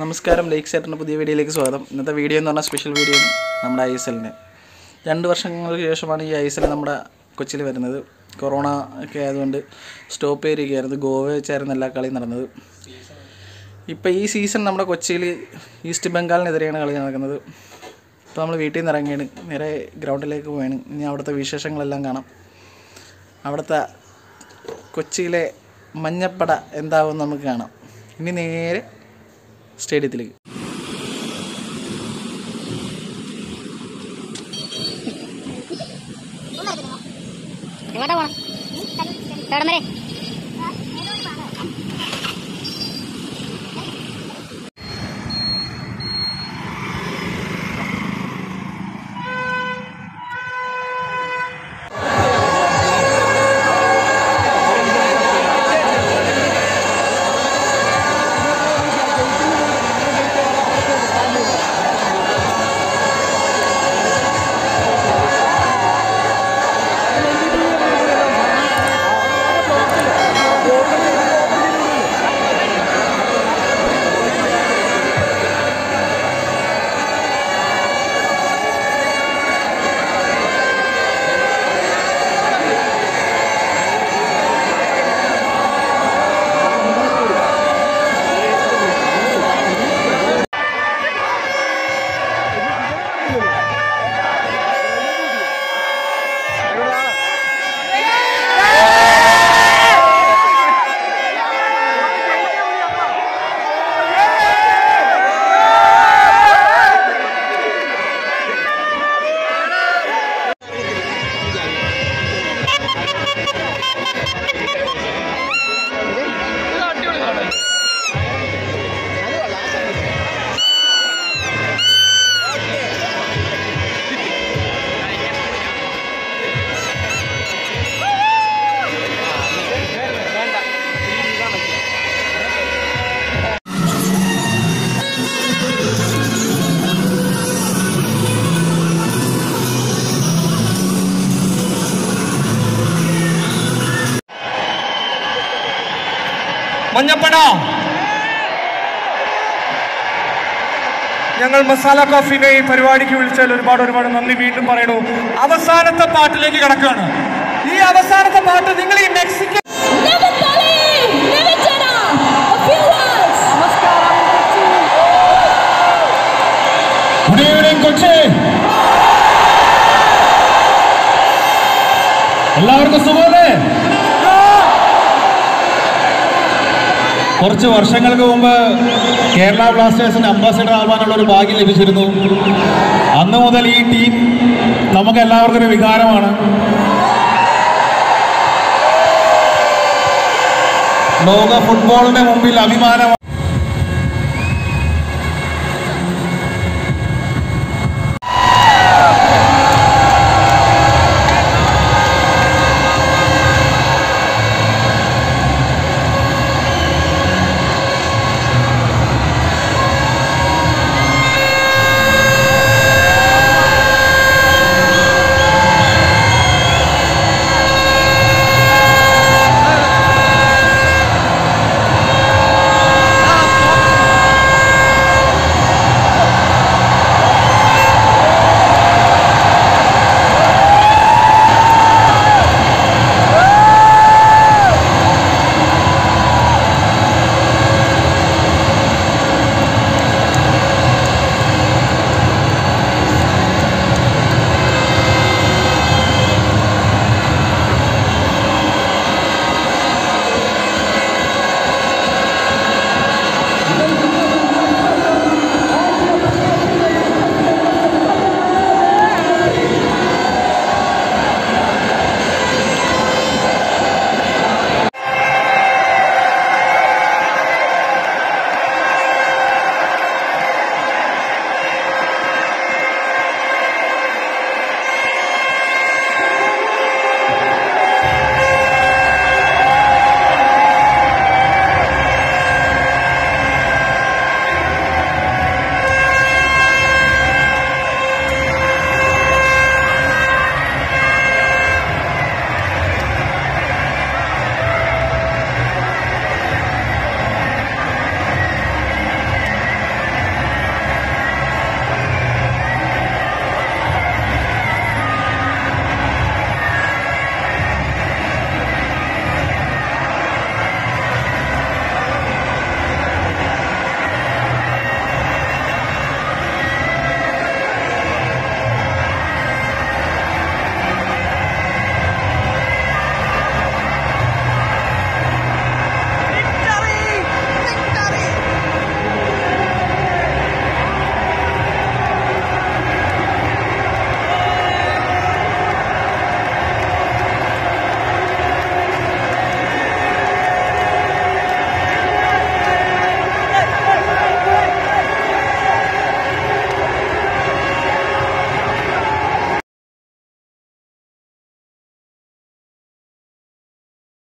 നമസ്കാരം ലേക്ക് സേട്ടൻ്റെ പുതിയ വീഡിയോയിലേക്ക് സ്വാഗതം ഇന്നത്തെ വീഡിയോ എന്ന് പറഞ്ഞാൽ സ്പെഷ്യൽ വീഡിയോ ആണ് നമ്മുടെ ഐ എസ് എല്ലിന് രണ്ട് വർഷങ്ങൾക്ക് ശേഷമാണ് ഈ ഐ എസ് എൽ നമ്മുടെ കൊച്ചിയിൽ വരുന്നത് കൊറോണ ഒക്കെ ആയതുകൊണ്ട് സ്റ്റോപ്പ് ചെയ്തിരിക്കുകയായിരുന്നു ഗോവ വെച്ചായിരുന്നു എല്ലാ കളിയും നടന്നത് ഇപ്പോൾ ഈ സീസൺ നമ്മുടെ കൊച്ചിയിൽ ഈസ്റ്റ് ബംഗാളിനെതിരെയാണ് കളി നടക്കുന്നത് ഇപ്പോൾ നമ്മൾ വീട്ടിൽ നിന്ന് ഇറങ്ങിയാണ് നേരെ ഗ്രൗണ്ടിലേക്ക് പോവാണ് ഇനി അവിടുത്തെ വിശേഷങ്ങളെല്ലാം കാണാം അവിടുത്തെ കൊച്ചിയിലെ മഞ്ഞപ്പട എന്താവും നമുക്ക് കാണാം ഇനി നേരെ സ്റ്റേഡിയത്തിലേക്ക് എങ്ങോട്ടാ പോണം എവിടം വരെ മഞ്ഞപ്പട ഞങ്ങൾ മസാല കോഫിനെ ഈ പരിപാടിക്ക് വിളിച്ചാൽ ഒരുപാട് ഒരുപാട് നന്ദി വീണ്ടും പറയണു അവസാനത്തെ പാട്ടിലേക്ക് കിടക്കുകയാണ് ഈ അവസാനത്തെ പാട്ട് നിങ്ങൾ ഈ Mexican Never Pali! Never Jenna! A few words! Good evening Kochi എല്ലാവർക്കും സുഖമല്ലേ കുറച്ച് വർഷങ്ങൾക്ക് മുമ്പ് കേരള ബ്ലാസ്റ്റേഴ്സിന് അംബാസിഡർ ആവാനുള്ള ഒരു ഭാഗ്യം ലഭിച്ചിരുന്നു അന്ന് മുതൽ ഈ ടീം നമുക്ക് എല്ലാവർക്കും ഒരു വികാരമാണ് ലോക ഫുട്ബോളിന്റെ മുമ്പിൽ അഭിമാനമാണ്